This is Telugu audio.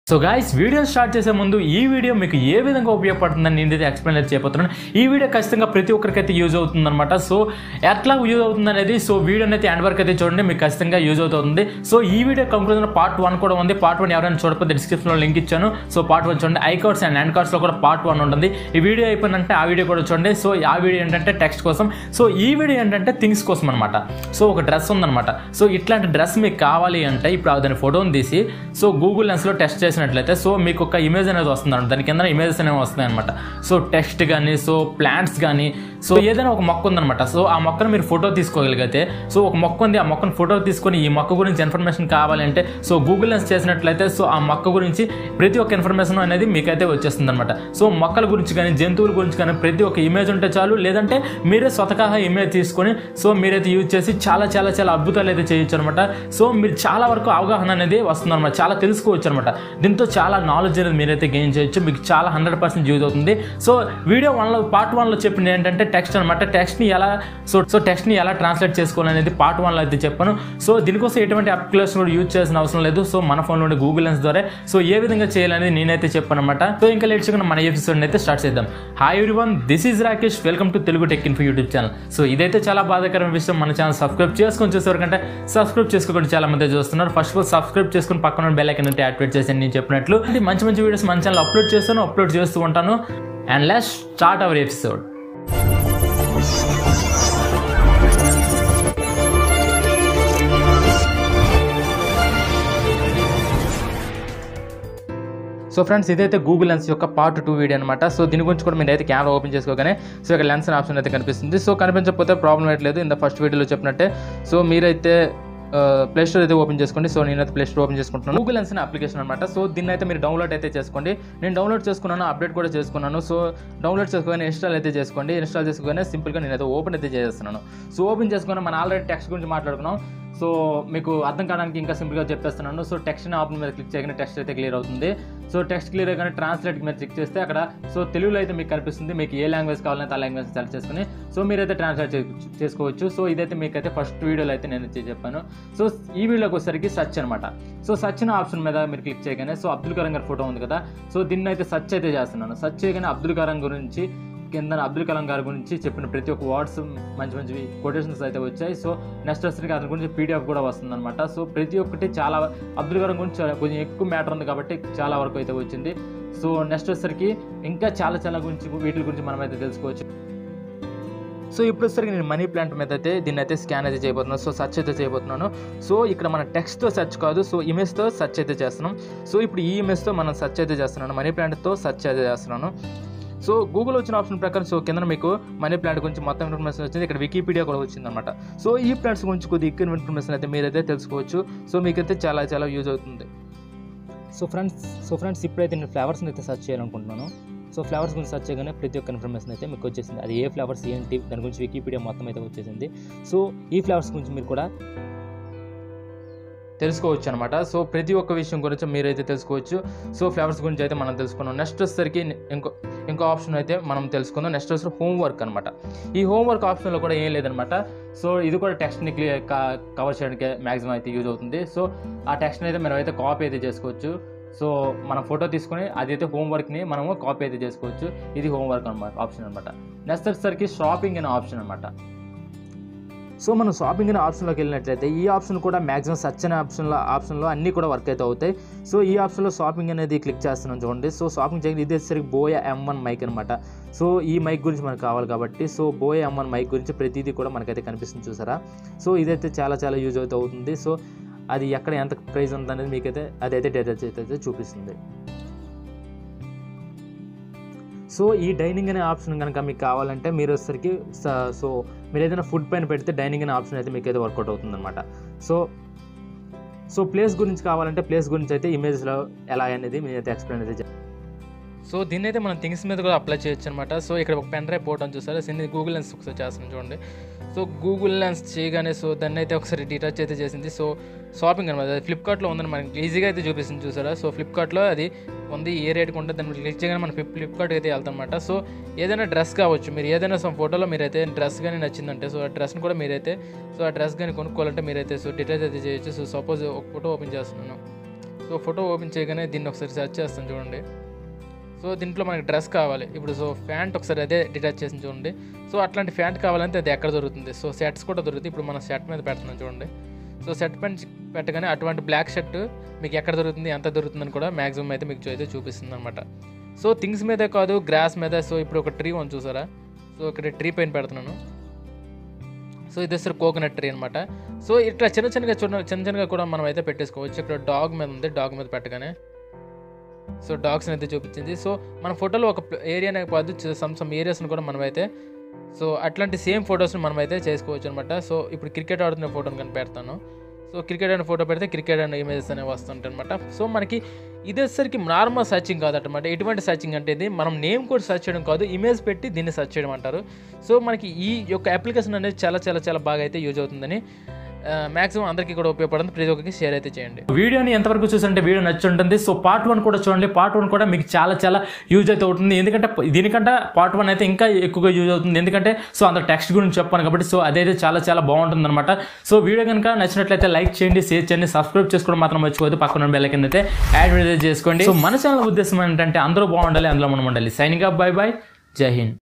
సో గాయస్ వీడియో స్టార్ట్ చేసే ముందు ఈ వీడియో మీకు ఏ విధంగా ఉపయోగపడుతుందని నేనైతే ఎక్స్ప్లెయిన్ అయితే చేయబోతున్నాను ఈ వీడియో ఖచ్చితంగా ప్రతి ఒక్కరికైతే యూజ్ అవుతుందన్నమాట సో ఎట్లా యూజ్ అవుతుంది అనేది సో వీడియోని అయితే ఎండ్ వరకు అయితే చూడండి మీకు ఖచ్చితంగా యూజ్ అవుతుంది సో ఈ వీడియో కంక్లూజన్ పార్ట్ వన్ కూడా ఉంది పార్ట్ వన్ ఎవరైనా చూడకపోతే డిస్క్రిప్షన్లో లింక్ ఇచ్చాను సో పార్ట్ వన్ చూడండి ఐ కార్డ్స్ అండ్ హ్యాండ్ కార్డ్స్లో కూడా పార్ట్ వన్ ఉంటుంది ఈ వీడియో అయిపోయిందంటే ఆ వీడియో కూడా చూడండి సో ఆ వీడియో ఏంటంటే టెక్స్ట్ కోసం సో ఈ వీడియో ఏంటంటే థింగ్స్ కోసం అనమాట సో ఒక డ్రెస్ ఉందన్నమాట సో ఇట్లాంటి డ్రెస్ మీకు కావాలి అంటే ఇప్పుడు దాని ఫోటోని తీసి సో గూగుల్ లెన్స్లో టెస్ట్ చేసినట్లయితే సో మీకు ఒక ఇమేజ్ అనేది వస్తుంది అనమాట దాని కింద ఇమేజెస్ అనేవి వస్తాయి అనమాట సో టెక్స్ట్ కానీ సో ప్లాంట్స్ కానీ సో ఏదైనా ఒక మొక్క ఉందన్నమాట సో ఆ మొక్కను మీరు ఫోటో తీసుకోగలిగితే సో ఒక మొక్క ఉంది ఆ మొక్కను ఫోటో తీసుకొని ఈ మొక్క గురించి ఇన్ఫర్మేషన్ కావాలంటే సో గూగుల్ లెన్స్ చేసినట్లయితే సో ఆ మొక్క గురించి ప్రతి ఒక్క ఇన్ఫర్మేషన్ అనేది మీకైతే వచ్చేస్తుంది అనమాట సో మొక్కల గురించి కానీ జంతువుల గురించి కానీ ప్రతి ఒక్క ఇమేజ్ ఉంటే చాలు లేదంటే మీరే స్వతహాగా ఇమేజ్ తీసుకొని సో మీరైతే యూజ్ చేసి చాలా చాలా చాలా అద్భుతాలు అయితే చేయొచ్చు అనమాట సో మీరు చాలా వరకు అవగాహన అనేది వస్తుంది అనమాట చాలా తెలుసుకోవచ్చు అనమాట దీంతో చాలా నాలెడ్జ్ అనేది మీరైతే గెయిన్ చేయొచ్చు మీకు చాలా హండ్రెడ్ పర్సెంట్ యూజ్ అవుతుంది సో వీడియో వన్లో పార్ట్ వన్లో చెప్పింది ఏంటంటే టెక్స్ట్ అనమాట టెక్స్ట్ని ఎలా సో సో టెక్స్ట్ని ఎలా ట్రాన్స్లేట్ చేసుకోవాలనేది పార్ట్ వన్లో అయితే చెప్పాను సో దీనికోసం ఎటువంటి అప్లికేషన్ కూడా యూజ్ చేసిన అవసరం లేదు సో మన ఫోన్లో ఉండే గూగుల్ లెన్స్ ద్వారా సో ఏ విధంగా చేయాలనేది నేనైతే చెప్పాను అనమాట సో ఇంకా లేట్ చేయకుండా మన ఎపిసోడ్ అయితే స్టార్ట్ చేద్దాం hi everyone this is Rakesh welcome to Telugu tech info YouTube channel so ఇదైతే చాలా బాధాకరమైన విషయం మన ఛానల్ సబ్స్క్రైబ్ చేసుకొని చూసేవరకంటే సబ్స్క్రైబ్ చేసుకోకుండా చాలా మంది చూస్తున్నారు ఫస్ట్ ఆఫ్ ఆల్ సబ్స్క్రైబ్ చేసుకుని పక్కన బెల్ ఐకన్ అయితే యాక్టివేట్ చేసి నేను చెప్పినట్లు అంటే మంచి మంచి వీడియోస్ మన ఛానల్ అప్లోడ్ చేస్తాను అప్లోడ్ చేస్తూ ఉంటాను and let's start our episode so friends ఇదైతే గూగుల్ లెన్స్ యొక్క పార్ట్ టూ వీడియో అనమాట సో దీని గురించి కూడా మీరు అయితే కెమెరా ఓపెన్ చేసుకోగానే సో ఇక్కడ లెన్స్ అనే ఆప్షన్ అయితే కనిపిస్తుంది సో కనిపించకపోతే ప్రాబ్లం లేదు ఇంత ఫస్ట్ వీడియోలో చెప్పినట్టే సో మీరైతే ప్లే స్టోర్ అయితే ఓపెన్ చేసుకోండి సో నేనైతే ప్లే స్టోర్ ఓపెన్ చేసుకుంటున్నాను గూగుల్ లెన్స్ అనే అప్లికేషన్ అనమాట సో దీన్ని అయితే మీరు డౌన్లోడ్ అయితే చేసుకోండి నేను డౌన్లోడ్ చేసుకున్నాను అప్డేట్ కూడా చేసుకున్నాను సో డౌన్లోడ్ చేసుకొని ఇన్స్టాల్ అయితే చేసుకోండి ఇన్స్టాల్ చేసుకొని సింపుల్గా నేనైతే ఓపెన్ అయితే చేస్తున్నాను సో ఓపెన్ చేసుకుని మనం ఆల్రెడీ టెక్స్ట్ గురించి మాట్లాడుకున్నాం సో మీకు అర్థం కావడానికి ఇంకా సింపుల్గా చెప్పేస్తున్నాను సో టెక్స్ట్ ఆప్షన్ మీద క్లిక్ చేయగానే టెక్స్ట్ అయితే క్లియర్ అవుతుంది సో టెక్స్ట్ క్లియర్ అయిగానే ట్రాన్స్లేట్ మీద క్లిక్ చేస్తే అక్కడ సో తెలుగులో అయితే మీకు కనిపిస్తుంది మీకు ఏ లాంగ్వేజ్ కావాలంటే ఆ లాంగ్వేజ్ సెలెక్ట్ చేసుకుని సో మీరైతే ట్రాన్స్లేట్ చేసుకోవచ్చు సో ఇదైతే మీకైతే ఫస్ట్ వీడియోలో అయితే నేను అయితే చెప్పాను సో ఈ వీడియోకి వచ్చేసరికి సర్చ్ అనమాట సో సర్చ్ అనే ఆప్షన్ మీద మీరు క్లిక్ చేయగానే సో అబ్దుల్ కలాం గారి ఫోటో ఉంది కదా సో దీన్ని అయితే సర్చ్ అయితే చేస్తున్నాను సర్చ్ చేయగానే అబ్దుల్ కలాం గురించి కింద అబ్దుల్ కలాం గారి గురించి చెప్పిన ప్రతి ఒక్క వర్డ్స్ మంచి మంచివి కొటేషన్స్ అయితే వచ్చాయి సో నెక్స్ట్ వచ్చరికి అతని గురించి పీడిఎఫ్ కూడా వస్తుంది అనమాట సో ప్రతి ఒక్కటి చాలా అబ్దుల్ కలాం గురించి చాలా- కొంచెం ఎక్కువ మ్యాటర్ ఉంది కాబట్టి చాలా వరకు అయితే వచ్చింది సో నెక్స్ట్ వచ్చేసరికి ఇంకా చాలా చాలా గురించి వీటి గురించి మనం అయితే తెలుసుకోవచ్చు సో ఇప్పుడు వచ్చేసరికి నేను మనీ ప్లాంట్ మీద అయితే దీన్ని అయితే స్కాన్ అయితే చేయబోతున్నాను సో సెర్చ్ అయితే చేయబోతున్నాను సో ఇక్కడ మన టెక్స్ట్తో సెర్చ్ కాదు సో ఇమేజ్తో సెర్చ్ అయితే చేస్తున్నాం సో ఇప్పుడు ఈ ఇమేజ్తో మనం సెర్చ్ అయితే చేస్తున్నాను మనీ ప్లాంట్తో సెర్చ్ అయితే చేస్తున్నాను సో గూగుల్ వచ్చిన ఆప్షన్ ప్రకారం సో కింద మీకు మనీ ప్లాంట్ గురించి మొత్తం ఇన్ఫర్మేషన్ వచ్చింది ఇక్కడ వికీపీడియా కూడా వచ్చిందనమాట సో ఈ ప్లాంట్స్ గురించి కొద్దిగా ఎక్కువ ఇన్ఫర్మేషన్ అయితే మీరైతే తెలుసుకోవచ్చు సో మీకైతే చాలా చాలా యూజ్ అవుతుంది సో ఫ్రెండ్స్ సో ఫ్రెండ్స్ ఇప్పుడైతే నేను ఫ్లవర్స్ని అయితే సెర్చ్ చేయాలనుకుంటున్నాను సో ఫ్లవర్స్ గురించి సెర్చ్ చేయగానే ప్రతి ఒక్క ఇన్ఫర్మేషన్ అయితే మీకు వచ్చేసింది అది ఏ ఫ్లవర్స్ ఏంటి దాని గురించి వికీపీడియా మొత్తం అయితే వచ్చేసింది సో ఈ ఫ్లవర్స్ గురించి మీరు కూడా తెలుసుకోవచ్చు అనమాట సో ప్రతి ఒక్క విషయం గురించి మీరైతే తెలుసుకోవచ్చు సో ఫ్లవర్స్ గురించి అయితే మనం తెలుసుకున్నాం నెక్స్ట్ వచ్చేసరికి ఇంకో ఇంకో ఆప్షన్ అయితే మనం తెలుసుకుందాం నెక్స్ట్ వచ్చి హోంవర్క్ అనమాట ఈ హోంవర్క్ ఆప్షన్లో కూడా ఏం లేదనమాట సో ఇది కూడా టెక్స్ట్ని క్లియర్ కవర్ చేయడానికి మ్యాక్సిమం అయితే యూజ్ అవుతుంది సో ఆ టెక్స్ట్ని అయితే మనం అయితే కాపీ అయితే చేసుకోవచ్చు సో మనం ఫోటో తీసుకొని అదైతే హోంవర్క్ని మనము కాపీ అయితే చేసుకోవచ్చు ఇది హోంవర్క్ అనమాట ఆప్షన్ అనమాట నెక్స్ట్ వచ్చేసరికి షాపింగ్ అనే ఆప్షన్ అనమాట సో మనం షాపింగ్ అనే ఆప్షన్లోకి వెళ్ళినట్లయితే ఈ ఆప్షన్ కూడా మ్యాక్సిమం సర్చ్ అనే ఆప్షన్లో ఆప్షన్లో అన్నీ కూడా వర్క్ అయితే అవుతాయి సో ఈ ఆప్షన్లో షాపింగ్ అనేది క్లిక్ చేస్తున్నాం చూడండి సో షాపింగ్ చేయడం ఇది వచ్చేసరికి బోయ ఎం వన్ మైక్ అనమాట సో ఈ మైక్ గురించి మనకు కావాలి కాబట్టి so Boya M one mic గురించి ప్రతిదీ కూడా మనకైతే కనిపిస్తుంది చూసారా సో ఇదైతే చాలా చాలా యూజ్ అయితే అవుతుంది సో అది ఎక్కడ ఎంత ప్రైస్ ఉందనేది మీకైతే అదైతే డీటెయిల్స్ అయితే చూపిస్తుంది సో ఈ డైనింగ్ అనే ఆప్షన్ కనుక మీకు కావాలంటే మీరు వచ్చేసరికి స- సో మీరు ఏదైనా ఫుడ్ పైన పెడితే డైనింగ్ అనే ఆప్షన్ అయితే మీకు అయితే వర్కౌట్ అవుతుంది అనమాట సో సో ప్లేస్ గురించి కావాలంటే ప్లేస్ గురించి అయితే ఇమేజ్లో ఎలా అనేది మీరు అయితే ఎక్స్ప్లెయిన్ అయితే చేస్తాను సో దీన్ని అయితే మనం థింగ్స్ మీద కూడా అప్లై చేయొచ్చు అనమాట సో ఇక్కడ ఒక పెన్ డ్రైవ్ పోవడం చూసారా సో ఇది గూగుల్ లెన్స్ ఒకసారి చేస్తాం చూడండి సో గూగుల్ లెన్స్ చేయగానే సో దాన్ని అయితే ఒకసారి డీటచ్ అయితే చేసింది సో షాపింగ్ అనమాట అది ఫ్లిప్కార్ట్లో ఉందని మనకి ఈజీగా అయితే చూపిస్తుంది చూసారా సో ఫ్లిప్కార్ట్లో అది ఉంది ఏ రేట్కి ఉంటుంది దాన్ని క్లిక్ చేయగానే మన ఫ్లిప్ ఫ్లిప్కార్ట్ అయితే వెళ్తాం అనమాట సో ఏదైనా డ్రెస్ కావచ్చు మీరు ఏదైనా సో ఫోటోలో మీరైతే డ్రెస్ కానీ నచ్చిందంటే సో ఆ డ్రెస్ని కూడా మీరైతే సో ఆ డ్రెస్ కానీ కొనుక్కోవాలంటే మీరైతే సో డీటెయిల్స్ అయితే చేయొచ్చు సో సపోజ్ ఒక ఫోటో ఓపెన్ చేస్తున్నాను సో ఫోటో ఓపెన్ చేయగానే దీన్ని ఒకసారి సెర్చ్ చేస్తాను చూడండి సో దీంట్లో మనకి డ్రెస్ కావాలి ఇప్పుడు సో ప్యాంట్ ఒకసారి అదే డిటాచ్ చేసి చూడండి సో అట్లాంటి ప్యాంట్ కావాలంటే అది ఎక్కడ దొరుకుతుంది సో సెట్స్ కూడా దొరుకుతాయి ఇప్పుడు మనం సెట్ మీద పెడుతున్నాం చూడండి సో సెట్ పైన పెట్టగానే అటువంటి బ్లాక్ షర్ట్ మీకు ఎక్కడ దొరుకుతుంది ఎంత దొరుకుతుందని కూడా మ్యాక్సిమం అయితే మీకు అయితే చూపిస్తుంది అనమాట సో థింగ్స్ మీదే కాదు గ్రాస్ మీద సో ఇప్పుడు ఒక ట్రీ ఉంది చూసారా సో ఇక్కడ ట్రీ పైన పెడుతున్నాను సో ఇది వచ్చేసరి కోకోనట్ ట్రీ అనమాట సో ఇట్లా చిన్న చిన్నగా చిన్న చిన్న చిన్నగా కూడా మనం అయితే పెట్టేసుకోవచ్చు ఇక్కడ డాగ్ మీద ఉంది డాగ్ మీద పెట్టగానే సో డాగ్స్ని అయితే చూపించింది సో మన ఫోటోలో ఒక ఏరియానే కాదు సమ్ సమ్ ఏరియాస్ని కూడా మనమైతే సో అట్లాంటి సేమ్ ఫొటోస్ని మనమైతే చేసుకోవచ్చు అనమాట సో ఇప్పుడు క్రికెట్ ఆడుతున్న ఫోటోని కానీ పెడతాను సో క్రికెట్ అనే ఫోటో పెడితే క్రికెట్ అనే ఇమేజెస్ అనేవి వస్తుంటాయి అనమాట సో మనకి ఇదేసరికి నార్మల్ సర్చింగ్ కాదన్నమాట ఎటువంటి సర్చింగ్ అంటే ఇది మనం నేమ్ కూడా సెర్చ్ చేయడం కాదు ఇమేజ్ పెట్టి దీన్ని సెర్చ్ చేయడం అంటారు సో మనకి ఈ యొక్క అప్లికేషన్ అనేది చాలా చాలా చాలా బాగా అయితే యూజ్ అవుతుందని మాక్సిమం అందరికీ కూడా ఉపయోగపడుతుంది ప్రతి ఒక్కరికి షేర్ అయితే చేయండి వీడియోని ఎంతవరకు చూసంటే వీడియో నచ్చి ఉంటుంది సో పార్ట్ వన్ కూడా చూడండి పార్ట్ వన్ కూడా మీకు చాలా చాలా యూజ్ అయితే అవుతుంది ఎందుకంటే దీనికంటే పార్ట్ వన్ అయితే ఇంకా ఎక్కువగా యూజ్ అవుతుంది ఎందుకంటే సో అంత టెక్స్ట్ గురించి చెప్పాను కాబట్టి సో అదైతే చాలా చాలా బాగుంటుంది అనమాట సో వీడియో కనుక నచ్చినట్లయితే లైక్ చేయండి షేర్ చేయండి సబ్స్క్రైబ్ చేసుకోవడం మాత్రం మర్చిపోవద్దు పక్కన బెల్ కింద అయితే యాడ్ వీడియో చేసుకోండి సో మన ఛానల్ ఉద్దేశం ఏంటంటే అందరూ బాగుండాలి అందులో మనం ఉండాలి సైనింగ్ అప్ బై బై జై హింద్